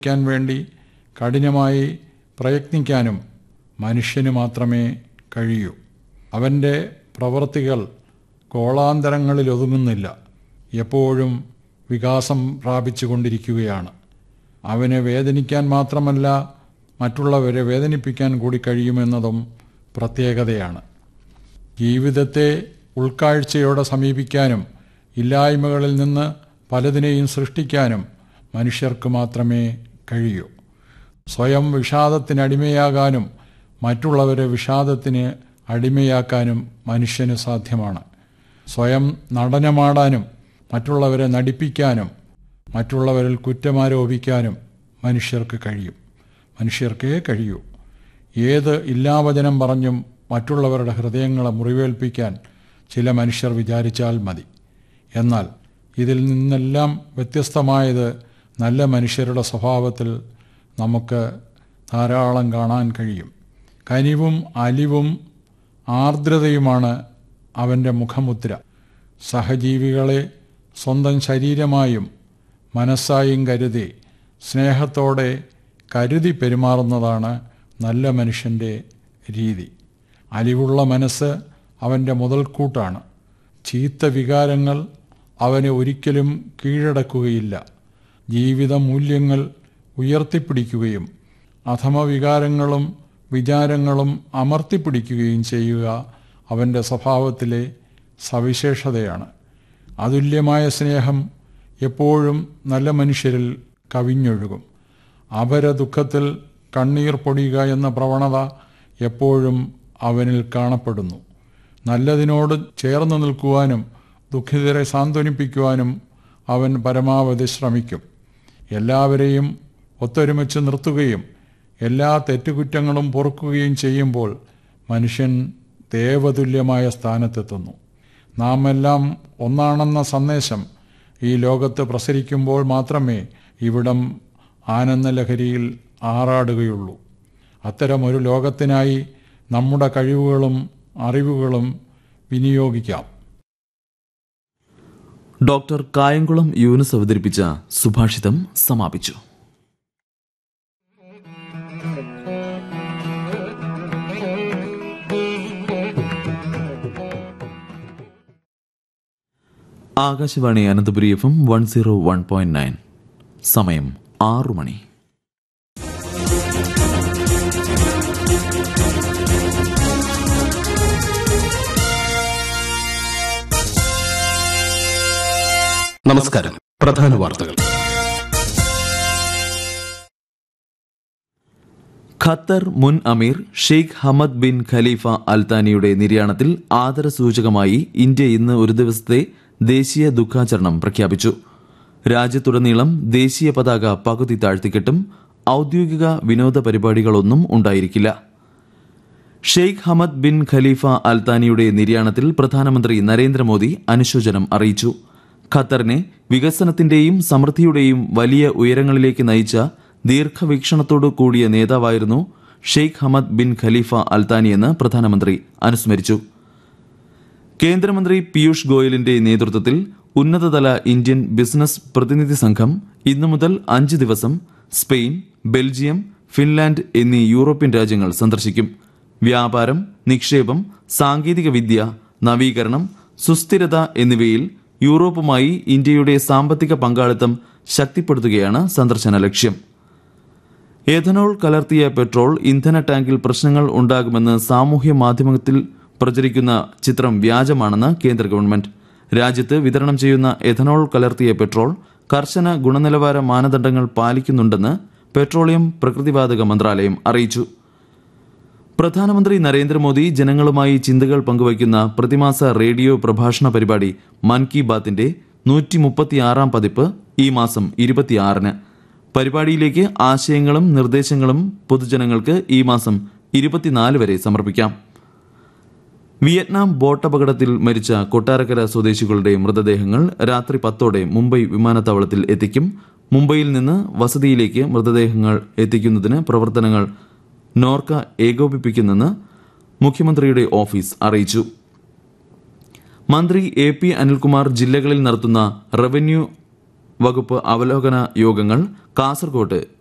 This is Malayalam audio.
ക്കാൻ വേണ്ടി കഠിനമായി പ്രയത്നിക്കാനും മനുഷ്യന് മാത്രമേ കഴിയൂ അവൻ്റെ പ്രവൃത്തികൾ ഗോളാന്തരങ്ങളിൽ ഒതുങ്ങുന്നില്ല എപ്പോഴും വികാസം പ്രാപിച്ചുകൊണ്ടിരിക്കുകയാണ് അവനെ വേദനിക്കാൻ മാത്രമല്ല മറ്റുള്ളവരെ വേദനിപ്പിക്കാൻ കൂടി കഴിയുമെന്നതും പ്രത്യേകതയാണ് ജീവിതത്തെ ഉൾക്കാഴ്ചയോടെ സമീപിക്കാനും ഇല്ലായ്മകളിൽ നിന്ന് പലതിനെയും സൃഷ്ടിക്കാനും മനുഷ്യർക്ക് മാത്രമേ കഴിയൂ സ്വയം വിഷാദത്തിനടിമയാകാനും മറ്റുള്ളവരെ വിഷാദത്തിന് അടിമയാക്കാനും മനുഷ്യന് സാധ്യമാണ് സ്വയം നടനമാടാനും മറ്റുള്ളവരെ നടിപ്പിക്കാനും മറ്റുള്ളവരിൽ കുറ്റമാരോപിക്കാനും മനുഷ്യർക്ക് കഴിയും മനുഷ്യർക്കേ കഴിയൂ ഏത് ഇല്ലാവചനം പറഞ്ഞും മറ്റുള്ളവരുടെ ഹൃദയങ്ങളെ മുറിവേൽപ്പിക്കാൻ ചില മനുഷ്യർ വിചാരിച്ചാൽ മതി എന്നാൽ ഇതിൽ നിന്നെല്ലാം വ്യത്യസ്തമായത് നല്ല മനുഷ്യരുടെ സ്വഭാവത്തിൽ നമുക്ക് ധാരാളം കാണാൻ കഴിയും കനിവും അലിവും ആർദ്രതയുമാണ് അവൻ്റെ മുഖമുദ്ര സഹജീവികളെ സ്വന്തം ശരീരമായും മനസ്സായും കരുതി സ്നേഹത്തോടെ കരുതി പെരുമാറുന്നതാണ് നല്ല മനുഷ്യൻ്റെ രീതി അലിവുള്ള മനസ്സ് അവൻ്റെ മുതൽക്കൂട്ടാണ് ചീത്ത വികാരങ്ങൾ അവനെ ഒരിക്കലും കീഴടക്കുകയില്ല ജീവിത മൂല്യങ്ങൾ ഉയർത്തിപ്പിടിക്കുകയും അധമവികാരങ്ങളും വിചാരങ്ങളും അമർത്തിപ്പിടിക്കുകയും ചെയ്യുക അവൻ്റെ സ്വഭാവത്തിലെ സവിശേഷതയാണ് അതുല്യമായ സ്നേഹം എപ്പോഴും നല്ല മനുഷ്യരിൽ കവിഞ്ഞൊഴുകും അപര ദുഃഖത്തിൽ കണ്ണീർ പൊടിയുക എന്ന പ്രവണത എപ്പോഴും അവനിൽ കാണപ്പെടുന്നു നല്ലതിനോട് ചേർന്ന് നിൽക്കുവാനും ദുഃഖിതരെ സാന്ത്വനിപ്പിക്കുവാനും അവൻ പരമാവധി ശ്രമിക്കും എല്ലാവരെയും ഒത്തൊരുമിച്ച് നിർത്തുകയും എല്ലാ തെറ്റുകുറ്റങ്ങളും പൊറുക്കുകയും ചെയ്യുമ്പോൾ മനുഷ്യൻ ദേവതുല്യമായ സ്ഥാനത്തെത്തുന്നു നാം എല്ലാം ഒന്നാണെന്ന സന്ദേശം ഈ ലോകത്ത് പ്രസരിക്കുമ്പോൾ മാത്രമേ ഇവിടം ആനന്ദലഹരിയിൽ ആറാടുകയുള്ളൂ അത്തരമൊരു ലോകത്തിനായി നമ്മുടെ കഴിവുകളും അറിവുകളും വിനിയോഗിക്കാം ഡോക്ടർ കായംകുളം യൂനുസ് അവതരിപ്പിച്ച സുഭാഷിതം സമാപിച്ചു Akashvani Ananthapuri F M one zero one point nine സമയം ആറു മണി നമസ്കാരം പ്രധാന വാർത്തകൾ ഖത്തർ മുൻ അമീർ ഷെയ്ഖ് ഹമദ് ബിൻ ഖലീഫ അൽത്താനിയുടെ നിര്യാണത്തിൽ ആദരസൂചകമായി ഇന്ത്യ ഇന്ന് ഒരു ദിവസത്തെ ദേശീയ ദുഃഖാചരണം പ്രഖ്യാപിച്ചു രാജ്യത്തുടനീളം ദേശീയ പതാക പകുതി താഴ്ത്തിക്കെട്ടും ഔദ്യോഗിക വിനോദ പരിപാടികളൊന്നും ഉണ്ടായിരിക്കില്ല ഷെയ്ഖ് ഹമദ് ബിൻ ഖലീഫ അൽത്താനിയുടെ നിര്യാണത്തിൽ പ്രധാനമന്ത്രി നരേന്ദ്രമോദി അനുശോചനം അറിയിച്ചു ഖത്തറിനെ വികസനത്തിന്റെയും സമൃദ്ധിയുടെയും വലിയ ഉയരങ്ങളിലേക്ക് നയിച്ച ദീർഘവീക്ഷണത്തോടു കൂടിയ നേതാവായിരുന്നു ഷെയ്ഖ് ഹമദ് ബിൻ ഖലീഫ അൽത്താനിയെന്ന് പ്രധാനമന്ത്രി അനുസ്മരിച്ചു കേന്ദ്രമന്ത്രി പീയൂഷ് ഗോയലിന്റെ നേതൃത്വത്തിൽ ഉന്നതതല ഇന്ത്യൻ ബിസിനസ് പ്രതിനിധി സംഘം ഇന്നു മുതൽ അഞ്ച് ദിവസം സ്പെയിൻ ബെൽജിയം ഫിൻലാൻഡ് എന്നീ യൂറോപ്യൻ രാജ്യങ്ങൾ സന്ദർശിക്കും വ്യാപാരം നിക്ഷേപം സാങ്കേതിക വിദ്യ നവീകരണം സുസ്ഥിരത എന്നിവയിൽ യൂറോപ്പുമായി ഇന്ത്യയുടെ സാമ്പത്തിക പങ്കാളിത്തം ശക്തിപ്പെടുത്തുകയാണ് സന്ദർശന ലക്ഷ്യം എഥനോൾ കലർത്തിയ പെട്രോൾ ഇന്ധന ടാങ്കിൽ പ്രശ്നങ്ങൾ ഉണ്ടാകുമെന്ന് സാമൂഹ്യ മാധ്യമത്തിൽ പ്രചരിക്കുന്ന ചിത്രം വ്യാജമാണെന്ന് കേന്ദ്ര ഗവൺമെന്റ് രാജ്യത്ത് വിതരണം ചെയ്യുന്ന എഥനോൾ കലർത്തിയ പെട്രോൾ കർശന ഗുണനിലവാര മാനദണ്ഡങ്ങൾ പാലിക്കുന്നുണ്ടെന്ന് പെട്രോളിയം പ്രകൃതിവാതക മന്ത്രാലയം അറിയിച്ചു പ്രധാനമന്ത്രി നരേന്ദ്രമോദി ജനങ്ങളുമായി ചിന്തകൾ പങ്കുവയ്ക്കുന്ന പ്രതിമാസ റേഡിയോ പ്രഭാഷണ പരിപാടി മൻ കി ബാത്തിന്റെ നൂറ്റി മുപ്പത്തിയാറാം പതിപ്പ് ഈ മാസം ഇരുപത്തിയാറിന് പരിപാടിയിലേക്ക് ആശയങ്ങളും നിർദ്ദേശങ്ങളും പൊതുജനങ്ങൾക്ക് ഈ മാസം ഇരുപത്തിനാല് വരെ സമർപ്പിക്കാം വിയറ്റ്നാം ബോട്ടപകടത്തിൽ മരിച്ച കൊട്ടാരക്കര സ്വദേശികളുടെ മൃതദേഹങ്ങൾ രാത്രി പത്തോടെ മുംബൈ വിമാനത്താവളത്തിൽ എത്തിക്കും മുംബൈയിൽ നിന്ന് വസതിയിലേക്ക് മൃതദേഹങ്ങൾ എത്തിക്കുന്നതിന് പ്രവർത്തനങ്ങൾ നോർക്ക ഏകോപിപ്പിക്കുന്നെന്ന് മുഖ്യമന്ത്രിയുടെ ഓഫീസ് അറിയിച്ചു മന്ത്രി എ പി അനിൽകുമാർ ജില്ലകളിൽ നടത്തുന്ന റവന്യൂ വകുപ്പ് അവലോകന യോഗങ്ങൾ കാസർകോട്ട്